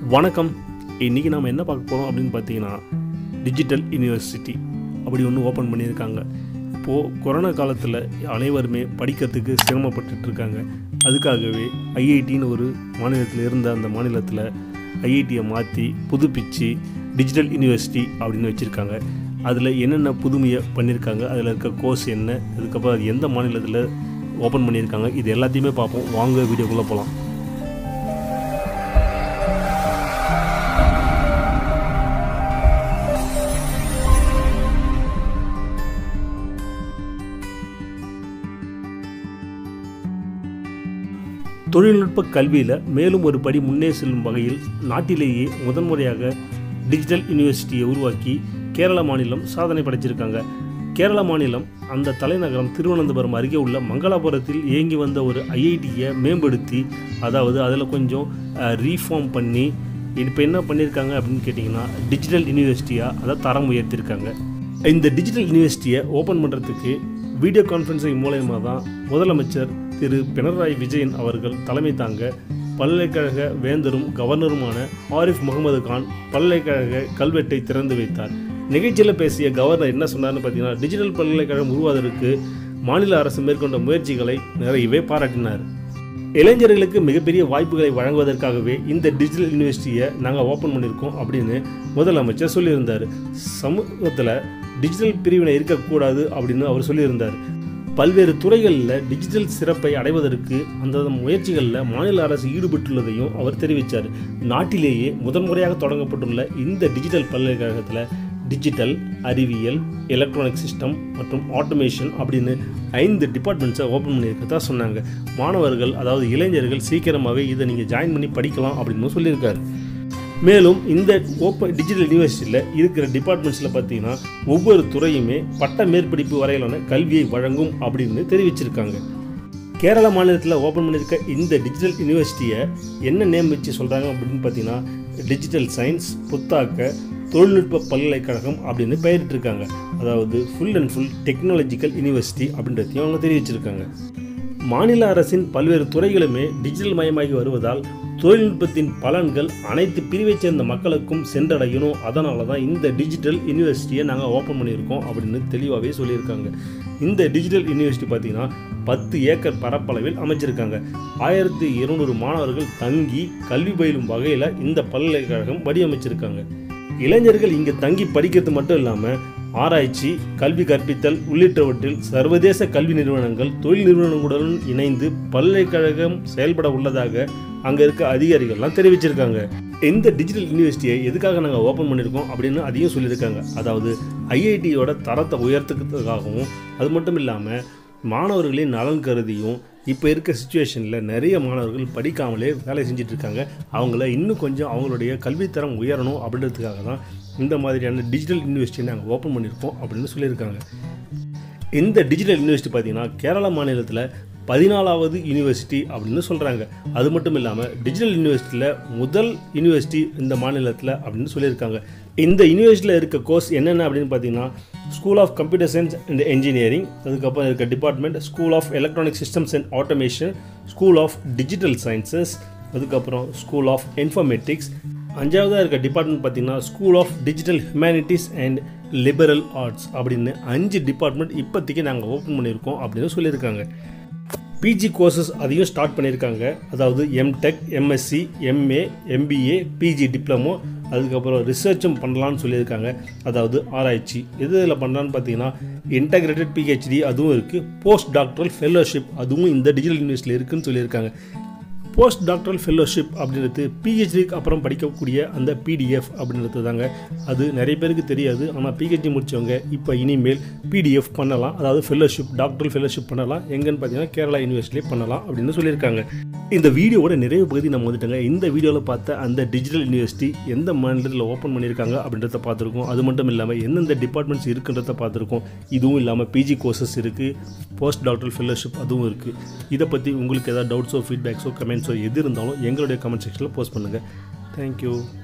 வணக்கம் இன்றைக்கி நாம் என்ன பார்க்க போகிறோம் அப்படின்னு பார்த்தீங்கன்னா டிஜிட்டல் யூனிவர்சிட்டி அப்படி ஒன்று ஓப்பன் பண்ணியிருக்காங்க இப்போது கொரோனா காலத்தில் அனைவருமே படிக்கிறதுக்கு சிரமப்பட்டுட்டு இருக்காங்க அதுக்காகவே ஐஐடின்னு ஒரு மாநிலத்தில் இருந்த அந்த மாநிலத்தில் ஐஐடியை மாற்றி புதுப்பிச்சு டிஜிட்டல் யூனிவர்சிட்டி அப்படின்னு வச்சுருக்காங்க அதில் என்னென்ன புதுமையை பண்ணியிருக்காங்க அதில் இருக்க கோர்ஸ் என்ன அதுக்கப்புறம் அது எந்த மாநிலத்தில் ஓப்பன் பண்ணியிருக்காங்க இது எல்லாத்தையுமே பார்ப்போம் வாங்க வீடியோக்குள்ளே போகலாம் தொழில்நுட்ப கல்வியில் மேலும் ஒரு படி முன்னே செல்லும் வகையில் நாட்டிலேயே முதன்முறையாக டிஜிட்டல் யூனிவர்சிட்டியை உருவாக்கி கேரள மாநிலம் சாதனை படைச்சிருக்காங்க கேரள மாநிலம் அந்த தலைநகரம் திருவனந்தபுரம் அருகே உள்ள மங்களாபுரத்தில் இயங்கி வந்த ஒரு ஐஐடியை மேம்படுத்தி அதாவது அதில் கொஞ்சம் ரீஃபார்ம் பண்ணி இப்போ என்ன பண்ணியிருக்காங்க அப்படின்னு கேட்டிங்கன்னா டிஜிட்டல் யூனிவர்சிட்டியாக அதை தரம் உயர்த்தியிருக்காங்க இந்த டிஜிட்டல் யூனிவர்சிட்டியை ஓப்பன் பண்ணுறதுக்கு வீடியோ கான்ஃபரன்சிங் மூலயமா தான் முதலமைச்சர் திரு பினராயி விஜயன் அவர்கள் தலைமை தாங்க பல்கலைக்கழக வேந்தரும் கவர்னருமான ஆரிஃப் முகமது கான் பல்கலைக்கழக கல்வெட்டை திறந்து வைத்தார் நிகழ்ச்சியில் பேசிய கவர்னர் என்ன சொன்னார்னு பார்த்தீங்கன்னா டிஜிட்டல் பல்கலைக்கழகம் உருவாவதற்கு மாநில அரசு மேற்கொண்ட முயற்சிகளை நிறையவே பாராட்டினார் இளைஞர்களுக்கு மிகப்பெரிய வாய்ப்புகளை வழங்குவதற்காகவே இந்த டிஜிட்டல் யூனிவர்சிட்டியை நாங்கள் ஓப்பன் பண்ணியிருக்கோம் அப்படின்னு முதலமைச்சர் சொல்லியிருந்தார் சமூகத்தில் டிஜிட்டல் பிரிவினை இருக்கக்கூடாது அப்படின்னு அவர் சொல்லியிருந்தார் பல்வேறு துறைகளில் டிஜிட்டல் சிறப்பை அடைவதற்கு அந்த முயற்சிகளில் மாநில அரசு ஈடுபட்டுள்ளதையும் அவர் தெரிவித்தார் நாட்டிலேயே முதன்முறையாக தொடங்கப்பட்டுள்ள இந்த டிஜிட்டல் பல்கலைக்கழகத்தில் டிஜிட்டல் அறிவியல் எலக்ட்ரானிக் சிஸ்டம் மற்றும் ஆட்டோமேஷன் அப்படின்னு ஐந்து டிபார்ட்மெண்ட்ஸை ஓப்பன் பண்ணியிருக்கதா சொன்னாங்க மாணவர்கள் அதாவது இளைஞர்கள் சீக்கிரமாகவே இதை நீங்கள் ஜாயின் பண்ணி படிக்கலாம் அப்படின்னு சொல்லியிருக்காரு மேலும் இந்த ஓப்பன் டிஜிட்டல் யூனிவர்சிட்டியில் இருக்கிற டிபார்ட்மெண்ட்ஸில் பார்த்தீங்கன்னா ஒவ்வொரு துறையுமே பட்ட மேற்படிப்பு வரையிலான கல்வியை வழங்கும் அப்படின்னு தெரிவிச்சிருக்காங்க கேரள மாநிலத்தில் ஓப்பன் பண்ணியிருக்க இந்த டிஜிட்டல் யூனிவர்சிட்டியை என்ன நேம் வச்சு சொல்கிறாங்க அப்படின்னு பார்த்தீங்கன்னா டிஜிட்டல் சயின்ஸ் புத்தாக்க தொழில்நுட்ப பல்கலைக்கழகம் அப்படின்னு பெயரிட்டிருக்காங்க அதாவது ஃபுல் அண்ட் ஃபுல் டெக்னாலஜிக்கல் யூனிவர்சிட்டி அப்படின்றதையும் அவங்க தெரிவிச்சிருக்காங்க மாநில அரசின் பல்வேறு துறைகளுமே டிஜிட்டல் மயமாகி வருவதால் தொழில்நுட்பத்தின் பலன்கள் அனைத்து பிரிவைச் சேர்ந்த மக்களுக்கும் சென்றடையணும் அதனால தான் இந்த டிஜிட்டல் யூனிவர்சிட்டியை நாங்கள் ஓப்பன் பண்ணியிருக்கோம் அப்படின்னு தெளிவாகவே சொல்லியிருக்காங்க இந்த டிஜிட்டல் யூனிவர்சிட்டி பார்த்தீங்கன்னா பத்து ஏக்கர் பரப்பளவில் அமைச்சிருக்காங்க ஆயிரத்தி இருநூறு மாணவர்கள் தங்கி கல்வி பயிலும் வகையில் இந்த பல்கலைக்கழகம் வடிவமைச்சிருக்காங்க இளைஞர்கள் இங்கே தங்கி படிக்கிறது மட்டும் இல்லாமல் ஆராய்ச்சி கல்வி கற்பித்தல் உள்ளிட்டவற்றில் சர்வதேச கல்வி நிறுவனங்கள் தொழில் நிறுவனங்களுடன் இணைந்து பல்கலைக்கழகம் செயல்பட உள்ளதாக அங்கே இருக்க அதிகாரிகள்லாம் தெரிவிச்சிருக்காங்க இந்த டிஜிட்டல் யூனிவர்சிட்டியை எதுக்காக நாங்கள் ஓப்பன் பண்ணியிருக்கோம் அப்படின்னு அதையும் சொல்லியிருக்காங்க அதாவது ஐஐடியோட தரத்தை உயர்த்துக்கிறதுக்காகவும் அது மட்டும் இல்லாமல் மாணவர்களின் நலன் கருதியும் இப்போ இருக்க சுச்சுவேஷனில் நிறைய மாணவர்கள் படிக்காமலே வேலை செஞ்சுட்டு இருக்காங்க அவங்கள இன்னும் கொஞ்சம் அவங்களுடைய கல்வித்தரம் உயரணும் அப்படின்றதுக்காக தான் இந்த மாதிரியான டிஜிட்டல் யூனிவர்சிட்டி நாங்கள் ஓப்பன் பண்ணியிருக்கோம் அப்படின்னு சொல்லியிருக்காங்க இந்த டிஜிட்டல் யூனிவர்சிட்டி பார்த்திங்கன்னா கேரள மாநிலத்தில் பதினாலாவது யூனிவர்சிட்டி அப்படின்னு சொல்கிறாங்க அது மட்டும் இல்லாமல் டிஜிட்டல் யூனிவர்சிட்டியில் முதல் யூனிவர்சிட்டி இந்த மாநிலத்தில் அப்படின்னு சொல்லியிருக்காங்க இந்த யூனிவர்சிட்டியில் இருக்க கோர்ஸ் என்னென்ன அப்படின்னு பார்த்தீங்கன்னா school of computer science and engineering அதுக்கப்புறம் இருக்க department school of electronic systems and automation school of digital sciences அதுக்கப்புறம் ஸ்கூல் ஆஃப் இன்ஃபர்மேட்டிக்ஸ் அஞ்சாவதாக இருக்க டிபார்ட்மெண்ட் பார்த்தீங்கன்னா school of digital humanities and liberal arts அப்படின்னு அஞ்சு டிபார்ட்மெண்ட் இப்போதைக்கு நாங்கள் ஓப்பன் பண்ணியிருக்கோம் அப்படின்னு சொல்லியிருக்காங்க பிஜி கோர்சஸ் அதையும் ஸ்டார்ட் பண்ணியிருக்காங்க அதாவது MTech MSc MA MBA PG diploma அதுக்கப்புறம் ரிசர்ச்சும் பண்ணலான்னு சொல்லியிருக்காங்க அதாவது ஆராய்ச்சி எது இதில் பண்ணலான்னு பார்த்தீங்கன்னா இன்டகிரேட்டட் பிஹெச்டி அதுவும் இருக்குது போஸ்ட் டாக்டரல் ஃபெல்லோஷிப் அதுவும் இந்த டிஜிட்டல் யூனிவர்சிட்டியில் இருக்குன்னு சொல்லியிருக்காங்க போஸ்ட் டாக்டரல் ஃபெல்லோஷிப் அப்படின்றது பிஹெச்டிக்கு அப்புறம் படிக்கக்கூடிய அந்த பிடிஎஃப் அப்படின்றது தாங்க அது நிறைய பேருக்கு தெரியாது ஆனால் பிஹெச்டி முடித்தவங்க இப்போ இனிமேல் பிடிஎஃப் பண்ணலாம் அதாவது ஃபெல்லோஷிப் டாக்டரல் ஃபெல்லோஷிப் பண்ணலாம் எங்கன்னு பார்த்தீங்கன்னா கேரளா யூனிவர்சிட்டிலே பண்ணலாம் அப்படின்னு சொல்லியிருக்காங்க இந்த வீடியோவோட நிறைய பகுதி நம்ம வந்துட்டோங்க இந்த வீடியோவில் பார்த்த அந்த டிஜிட்டல் யூனிவர்சிட்டி எந்த மாநிலத்தில் ஓப்பன் பண்ணியிருக்காங்க அப்படின்றத பார்த்துருக்கோம் அது மட்டும் இல்லாமல் எந்தெந்த டிபார்ட்மெண்ட்ஸ் இருக்குன்றத பார்த்துருக்கோம் இதுவும் இல்லாமல் பிஜி கோர்சஸ் இருக்குது போஸ்ட் டாக்டரல் ஃபெல்லோஷிப் அதுவும் இருக்குது இதை பற்றி உங்களுக்கு ஏதாவது டவுட்ஸோ ஃபீட்பேக்ஸோ கமெண்ட்ஸோ எது இருந்தாலும் எங்களுடைய கமெண்ட் செக்ஷனில் போஸ்ட் பண்ணுங்கள் தேங்க்யூ